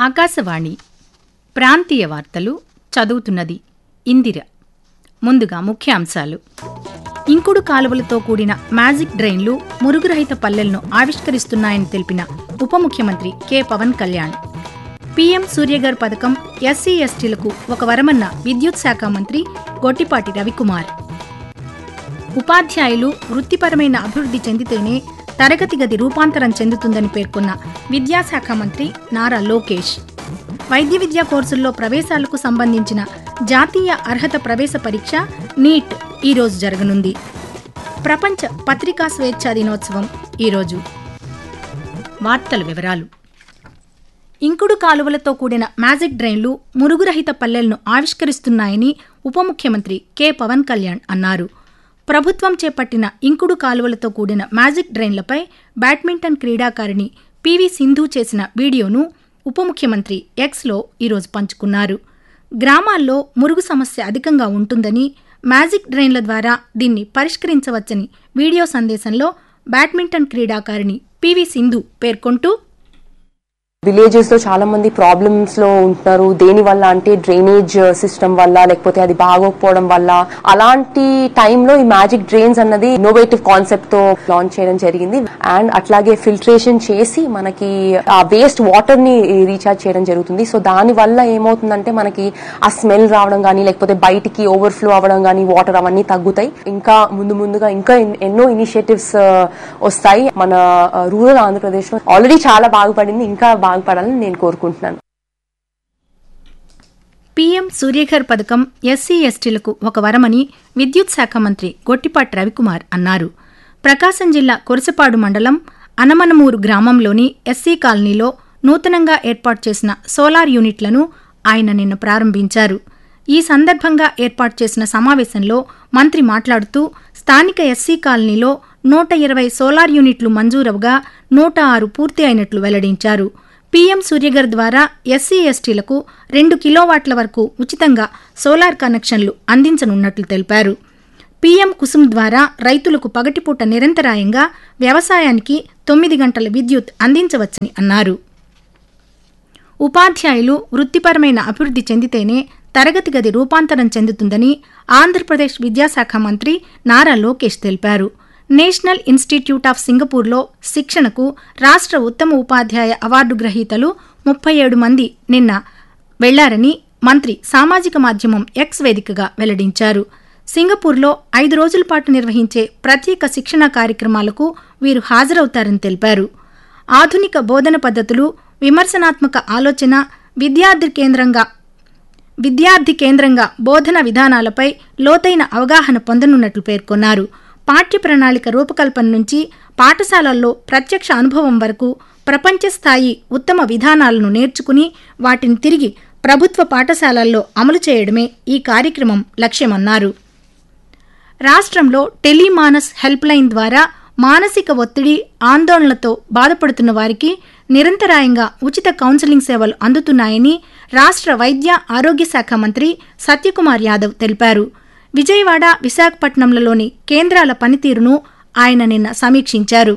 ఆకాశవాణి ప్రాంతీయ వార్తలు చదువుతున్నది ఇందిర ముందుగా ముఖ్యాంశాలు ఇంకుడు కాలువలతో కూడిన మ్యాజిక్ డ్రైన్లు మురుగురహిత పల్లెలను ఆవిష్కరిస్తున్నాయని తెలిపిన ఉప ముఖ్యమంత్రి కె పవన్ కళ్యాణ్ పీఎం సూర్యగర్ పథకం ఎస్సీ ఎస్టీలకు ఒక వరమన్న విద్యుత్ శాఖ మంత్రి గొట్టిపాటి రవికుమార్ ఉపాధ్యాయులు వృత్తిపరమైన అభివృద్ధి చెందితేనే తరగతి గది రూపాంతరం చెందుతుందని పేర్కొన్న విద్యాశాఖ మంత్రి నారా లోకేష్ వైద్య విద్యా కోర్సుల్లో ప్రవేశాలకు సంబంధించిన జాతీయ అర్హత ప్రవేశ పరీక్ష నీట్ ఈరోజు జరగనుంది ప్రపంచ పత్రికా స్వేచ్ఛా దినోత్సవం ఈరోజు వార్తల వివరాలు ఇంకుడు కాలువలతో కూడిన మ్యాజిక్ డ్రైన్లు మురుగురహిత పల్లెలను ఆవిష్కరిస్తున్నాయని ఉప ముఖ్యమంత్రి కె పవన్ కళ్యాణ్ అన్నారు ప్రభుత్వం చేపట్టిన ఇంకుడు కాలువలతో కూడిన మ్యాజిక్ డ్రైన్లపై బ్యాడ్మింటన్ క్రీడాకారిణి పివి సింధు చేసిన వీడియోను ఉప ముఖ్యమంత్రి ఎక్స్లో ఈరోజు పంచుకున్నారు గ్రామాల్లో మురుగు సమస్య అధికంగా ఉంటుందని మ్యాజిక్ డ్రైన్ల ద్వారా దీన్ని పరిష్కరించవచ్చని వీడియో సందేశంలో బ్యాడ్మింటన్ క్రీడాకారిణి పివి సింధు పేర్కొంటూ విలేజెస్ లో చాలా మంది ప్రాబ్లమ్స్ లో ఉంటున్నారు దేని వల్ల అంటే డ్రైనేజ్ సిస్టమ్ వల్ల లేకపోతే అది బాగోకపోవడం వల్ల అలాంటి టైంలో ఈ మ్యాజిక్ డ్రైన్స్ అన్నది ఇన్నోవేటివ్ కాన్సెప్ట్ తో లాంచ్ చేయడం జరిగింది అండ్ అట్లాగే ఫిల్టరేషన్ చేసి మనకి ఆ వేస్ట్ వాటర్ ని రీఛార్జ్ చేయడం జరుగుతుంది సో దాని వల్ల ఏమవుతుందంటే మనకి ఆ స్మెల్ రావడం కానీ లేకపోతే బయటికి ఓవర్ఫ్లో అవ్వడం కానీ వాటర్ అవన్నీ తగ్గుతాయి ఇంకా ముందు ముందుగా ఇంకా ఎన్- ఎన్నో ఇనిషియేటివ్స్ వస్తాయి మన రూరల్ ఆంధ్రప్రదేశ్ లో ఆల్రెడీ చాలా బాగుపడింది ఇంకా బాగుపడాలని నేను కోరుకుంటున్నాను పీఎం సూర్యఘర్ పథకం ఎస్సీ ఎస్టీలకు ఒక వరమని విద్యుత్ శాఖ మంత్రి గొట్టిపాటి రవికుమార్ అన్నారు ప్రకాశం జిల్లా కొరసపాడు మండలం అనమనమూరు గ్రామంలోని ఎస్సీ కాలనీలో నూతనంగా ఏర్పాటు చేసిన సోలార్ యూనిట్లను ఆయన నిన్న ప్రారంభించారు ఈ సందర్భంగా ఏర్పాటు చేసిన సమావేశంలో మంత్రి మాట్లాడుతూ స్థానిక ఎస్సీ కాలనీలో నూట ఇరవై సోలార్ యూనిట్లు మంజూరవగా నూట ఆరు పూర్తి అయినట్లు వెల్లడించారు పీఎం సూర్యగర్ ద్వారా ఎస్సీ ఎస్టీలకు రెండు కిలోవాట్ల వరకు ఉచితంగా సోలార్ కనెక్షన్లు అందించనున్నట్లు తెలిపారు పీఎం కుసుమ్ ద్వారా రైతులకు పగటిపూట నిరంతరాయంగా వ్యవసాయానికి తొమ్మిది గంటల విద్యుత్ అందించవచ్చని అన్నారు ఉపాధ్యాయులు వృత్తిపరమైన అభివృద్ధి చెందితేనే తరగతి గది రూపాంతరం చెందుతుందని ఆంధ్రప్రదేశ్ విద్యాశాఖ మంత్రి నారా లోకేష్ తెలిపారు నేషనల్ ఇన్స్టిట్యూట్ ఆఫ్ సింగపూర్లో శిక్షణకు రాష్ట్ర ఉత్తమ ఉపాధ్యాయ అవార్డు గ్రహీతలు ముప్పై ఏడు మంది నిన్న వెళ్లారని మంత్రి సామాజిక మాధ్యమం ఎక్స్ వేదికగా వెల్లడించారు సింగపూర్లో ఐదు రోజుల పాటు నిర్వహించే ప్రత్యేక శిక్షణ కార్యక్రమాలకు వీరు హాజరవుతారని తెలిపారు ఆధునిక బోధన పద్ధతులు విమర్శనాత్మక ఆలోచన విద్యార్థి కేంద్రంగా విద్యార్థి కేంద్రంగా బోధన విధానాలపై లోతైన అవగాహన పొందనున్నట్లు పేర్కొన్నారు పాఠ్య ప్రణాళిక రూపకల్పన నుంచి పాఠశాలల్లో ప్రత్యక్ష అనుభవం వరకు ప్రపంచ స్థాయి ఉత్తమ విధానాలను నేర్చుకుని వాటిని తిరిగి ప్రభుత్వ పాఠశాలల్లో అమలు చేయడమే ఈ కార్యక్రమం లక్ష్యమన్నారు రాష్ట్రంలో టెలిమానస్ హెల్ప్ లైన్ ద్వారా మానసిక ఒత్తిడి ఆందోళనలతో బాధపడుతున్న వారికి నిరంతరాయంగా ఉచిత కౌన్సిలింగ్ సేవలు అందుతున్నాయని రాష్ట్ర వైద్య ఆరోగ్య శాఖ మంత్రి సత్యకుమార్ యాదవ్ తెలిపారు విజయవాడ విశాఖపట్నంలలోని కేంద్రాల పనితీరును ఆయన నిన్న సమీక్షించారు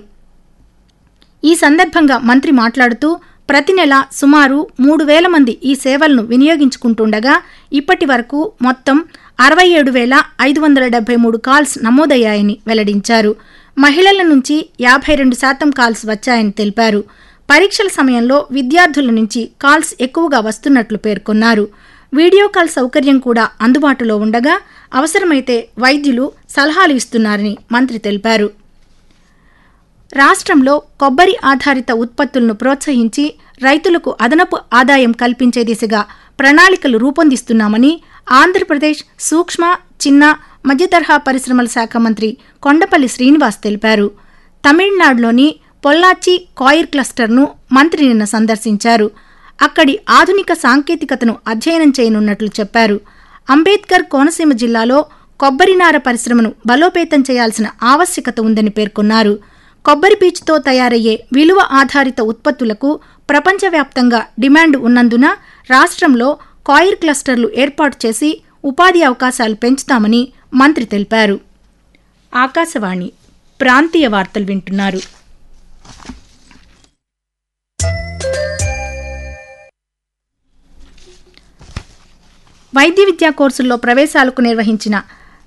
ఈ సందర్భంగా మంత్రి మాట్లాడుతూ ప్రతి నెల సుమారు మూడు వేల మంది ఈ సేవలను వినియోగించుకుంటుండగా ఇప్పటి వరకు మొత్తం అరవై ఏడు వేల ఐదు వందల డెబ్బై మూడు కాల్స్ నమోదయ్యాయని వెల్లడించారు మహిళల నుంచి యాభై రెండు శాతం కాల్స్ వచ్చాయని తెలిపారు పరీక్షల సమయంలో విద్యార్థుల నుంచి కాల్స్ ఎక్కువగా వస్తున్నట్లు పేర్కొన్నారు వీడియో కాల్ సౌకర్యం కూడా అందుబాటులో ఉండగా అవసరమైతే వైద్యులు సలహాలు ఇస్తున్నారని మంత్రి తెలిపారు రాష్ట్రంలో కొబ్బరి ఆధారిత ఉత్పత్తులను ప్రోత్సహించి రైతులకు అదనపు ఆదాయం కల్పించే దిశగా ప్రణాళికలు రూపొందిస్తున్నామని ఆంధ్రప్రదేశ్ సూక్ష్మ చిన్న మధ్యతరహా పరిశ్రమల శాఖ మంత్రి కొండపల్లి శ్రీనివాస్ తెలిపారు తమిళనాడులోని పొల్లాచి కాయిర్ క్లస్టర్ను మంత్రి నిన్న సందర్శించారు అక్కడి ఆధునిక సాంకేతికతను అధ్యయనం చేయనున్నట్లు చెప్పారు అంబేద్కర్ కోనసీమ జిల్లాలో కొబ్బరినార పరిశ్రమను బలోపేతం చేయాల్సిన ఆవశ్యకత ఉందని పేర్కొన్నారు కొబ్బరి పీచుతో తయారయ్యే విలువ ఆధారిత ఉత్పత్తులకు ప్రపంచవ్యాప్తంగా డిమాండ్ ఉన్నందున రాష్ట్రంలో కాయిర్ క్లస్టర్లు ఏర్పాటు చేసి ఉపాధి అవకాశాలు పెంచుతామని మంత్రి తెలిపారు ఆకాశవాణి ప్రాంతీయ వార్తలు వింటున్నారు వైద్య విద్యా కోర్సుల్లో ప్రవేశాలకు నిర్వహించిన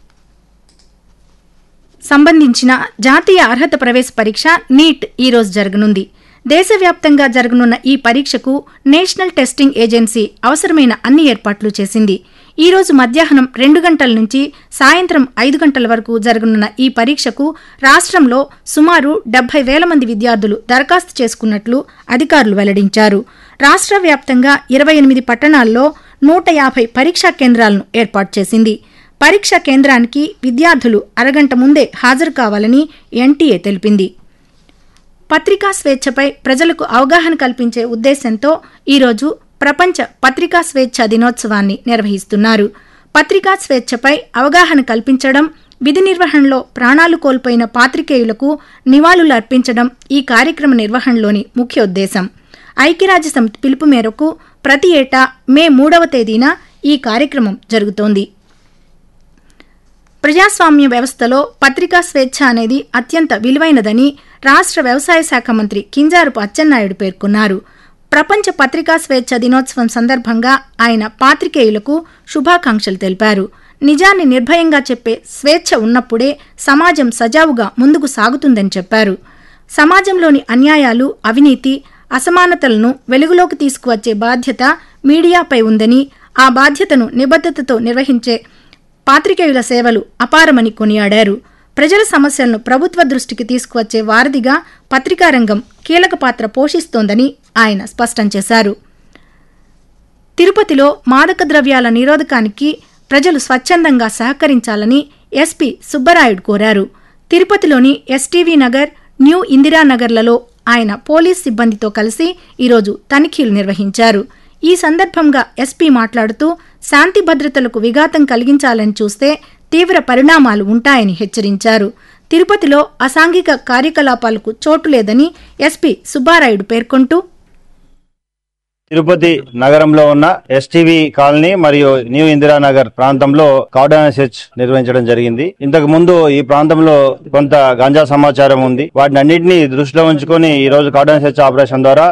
సంబంధించిన జాతీయ అర్హత ప్రవేశ పరీక్ష నీట్ ఈ రోజు జరగనుంది దేశవ్యాప్తంగా జరగనున్న ఈ పరీక్షకు నేషనల్ టెస్టింగ్ ఏజెన్సీ అవసరమైన అన్ని ఏర్పాట్లు చేసింది ఈ రోజు మధ్యాహ్నం రెండు గంటల నుంచి సాయంత్రం ఐదు గంటల వరకు జరగనున్న ఈ పరీక్షకు రాష్ట్రంలో సుమారు డెబ్బై వేల మంది విద్యార్థులు దరఖాస్తు చేసుకున్నట్లు అధికారులు వెల్లడించారు రాష్ట్ర వ్యాప్తంగా ఇరవై ఎనిమిది పట్టణాల్లో నూట యాభై పరీక్షా కేంద్రాలను ఏర్పాటు చేసింది పరీక్ష కేంద్రానికి విద్యార్థులు అరగంట ముందే హాజరు కావాలని ఎన్టీఏ తెలిపింది పత్రికా స్వేచ్ఛపై ప్రజలకు అవగాహన కల్పించే ఉద్దేశంతో ఈరోజు ప్రపంచ పత్రికా స్వేచ్ఛ దినోత్సవాన్ని నిర్వహిస్తున్నారు పత్రికా స్వేచ్ఛపై అవగాహన కల్పించడం విధి నిర్వహణలో ప్రాణాలు కోల్పోయిన పాత్రికేయులకు నివాళులు అర్పించడం ఈ కార్యక్రమ నిర్వహణలోని ముఖ్య ఉద్దేశం ఐక్యరాజ్య సమితి పిలుపు మేరకు ప్రతి ఏటా మే మూడవ తేదీన ఈ కార్యక్రమం జరుగుతోంది ప్రజాస్వామ్య వ్యవస్థలో పత్రికా స్వేచ్ఛ అనేది అత్యంత విలువైనదని రాష్ట్ర వ్యవసాయ శాఖ మంత్రి కింజారపు అచ్చెన్నాయుడు పేర్కొన్నారు ప్రపంచ పత్రికా స్వేచ్ఛ దినోత్సవం సందర్భంగా ఆయన పాత్రికేయులకు శుభాకాంక్షలు తెలిపారు నిజాన్ని నిర్భయంగా చెప్పే స్వేచ్ఛ ఉన్నప్పుడే సమాజం సజావుగా ముందుకు సాగుతుందని చెప్పారు సమాజంలోని అన్యాయాలు అవినీతి అసమానతలను వెలుగులోకి తీసుకువచ్చే బాధ్యత మీడియాపై ఉందని ఆ బాధ్యతను నిబద్ధతతో నిర్వహించే పాత్రికేయుల సేవలు అపారమని కొనియాడారు ప్రజల సమస్యలను ప్రభుత్వ దృష్టికి తీసుకువచ్చే వారధిగా పత్రికా రంగం కీలక పాత్ర పోషిస్తోందని ఆయన స్పష్టం చేశారు తిరుపతిలో మాదక ద్రవ్యాల నిరోధకానికి ప్రజలు స్వచ్ఛందంగా సహకరించాలని ఎస్పీ సుబ్బరాయుడు కోరారు తిరుపతిలోని ఎస్టీవీ నగర్ న్యూ ఇందిరానగర్లలో ఆయన పోలీస్ సిబ్బందితో కలిసి ఈరోజు తనిఖీలు నిర్వహించారు ఈ సందర్భంగా ఎస్పీ మాట్లాడుతూ శాంతి భద్రతలకు విఘాతం కలిగించాలని చూస్తే తీవ్ర పరిణామాలు ఉంటాయని హెచ్చరించారు తిరుపతిలో అసాంఘిక కార్యకలాపాలకు చోటు లేదని ఎస్పీ సుబ్బారాయుడు పేర్కొంటూ తిరుపతి నగరంలో ఉన్న ఎస్టీవీ కాలనీ మరియు న్యూ ఇందిరానగర్ ప్రాంతంలో కార్డన్ సెర్చ్ నిర్వహించడం జరిగింది ఇంతకు ముందు ఈ ప్రాంతంలో కొంత గంజా సమాచారం ఉంది వాటిని అన్నింటినీ దృష్టిలో ఉంచుకొని ఈ రోజు కార్డన్ సెర్చ్ ఆపరేషన్ ద్వారా